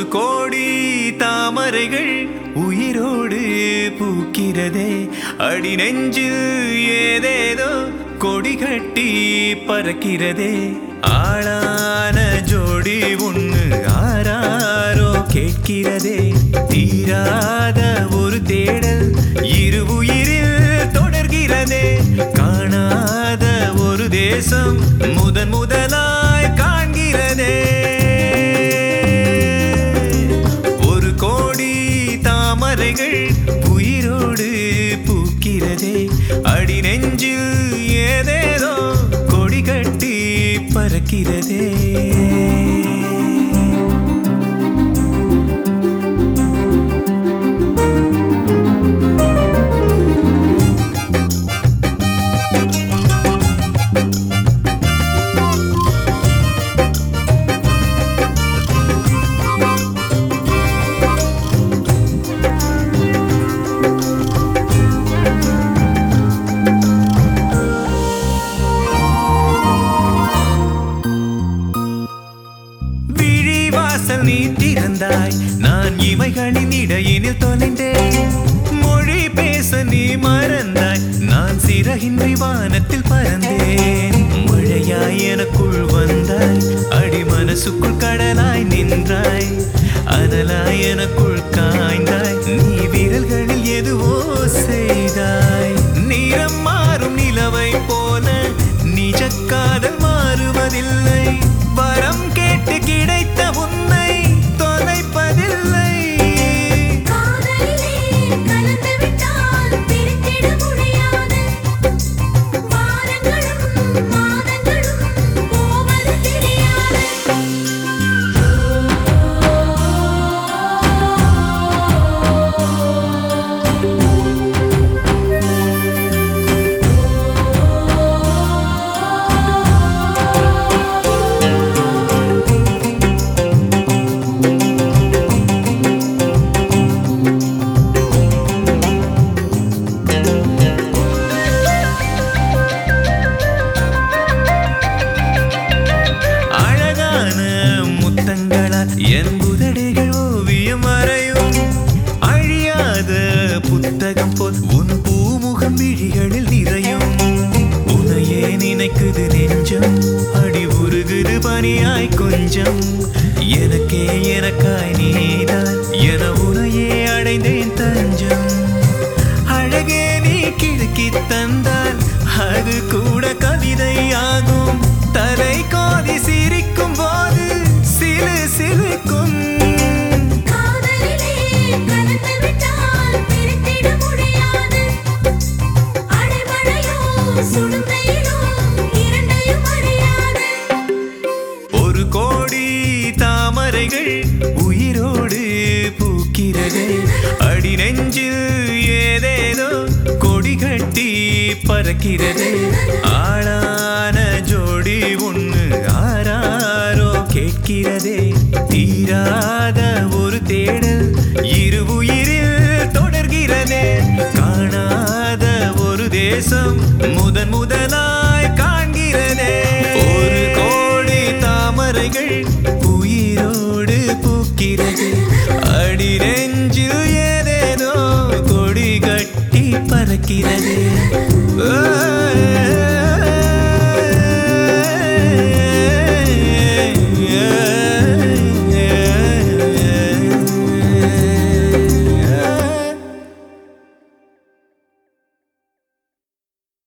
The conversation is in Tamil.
கோடி தாமரைகள் உயிரோடு பூக்கிறதே அடி நெஞ்சில் ஏதேதோ கொடி கட்டி பறக்கிறதே ஆளான ஜோடி ஒண்ணு ஆராரோ கேட்கிறதே தீராத ஒரு தேடல் இரு உயிரில் தொடர்கிறதே காணாத ஒரு தேசம் முதன் முதலாய் காண்கிறதே ஒரு கோடி தாமரைகள் உயிரோடு பூக்கிறதே அடி நெஞ்சில் ஏதேதோ கொடி கட்டி பறக்கிறதே விழிவாசல் நீ திறந்தாய் நான் இமைகளின் இடையினில் தொலைந்தேன் மொழி பேச நீ மறந்தாய் நான் சிறகின்றி வானத்தில் பறந்தேன் மழையாய் எனக்குள் வந்தாய் அடி மனசுக்குள் கடலாய் நின்றாய் அதலாய் எனக்குள் காய்ந்தாய் நீ விரல்களில் எதுவோ செய்தாய் நிறம் மாறும் நிலவை போல நிஜ காதல் மாறுவதில்லை வரம் கேட்டு கிடைத்த உன்னை தொலைப்பதில்லை காதலிலே கலந்து விட்டால் பிரித்திட முடியாது வாரங்களும் மாதங்களும் போவது தெரியாது அழகான முத்தங்களால் என் உதடுகள் ஓவியம் வரையும் அழியாத புத்தகம் போல் உன் பூமுகம் விழிகளில் நிறையும் உனையே நினைக்குது நெஞ்சம் அடி உருகுது பனியாய் கொஞ்சம் எனக்கே எனக்காய் நீதான் என உனையே அடைந்தேன் தஞ்சம் அழகே நீ கிழக்கி தந்தால் அது கூட கவிதையாகும் தலை கோதி சிரிக்கும் போது சிலு சிலுக்கும் காதலிலே கலந்து விட்டால் பிரித்திட முடியாது அடைமழையோ சுடும் வெயிலோ இரண்டையும் அறியாது ஒரு கோடி தாமரைகள் உயிரோடு பூக்கிறதே அடி நெஞ்சில் ஏதேதோ கொடி கட்டி பறக்கிறதே ஆளான ஜோடி ஒண்ணு ஆராரோ கேட்கிறதே தீராத ஒரு தேடல் இரு உயிரில் தொடர்கிறதே காணாத ஒரு தேசம் முதன் முதலாய் காண்கிறதே ஒரு கோடி தாமரைகள் உயிரோடு பூக்கிறது அடி நெஞ்சில் ஏதேதோ கொடி கட்டி பறக்கிறது ஓ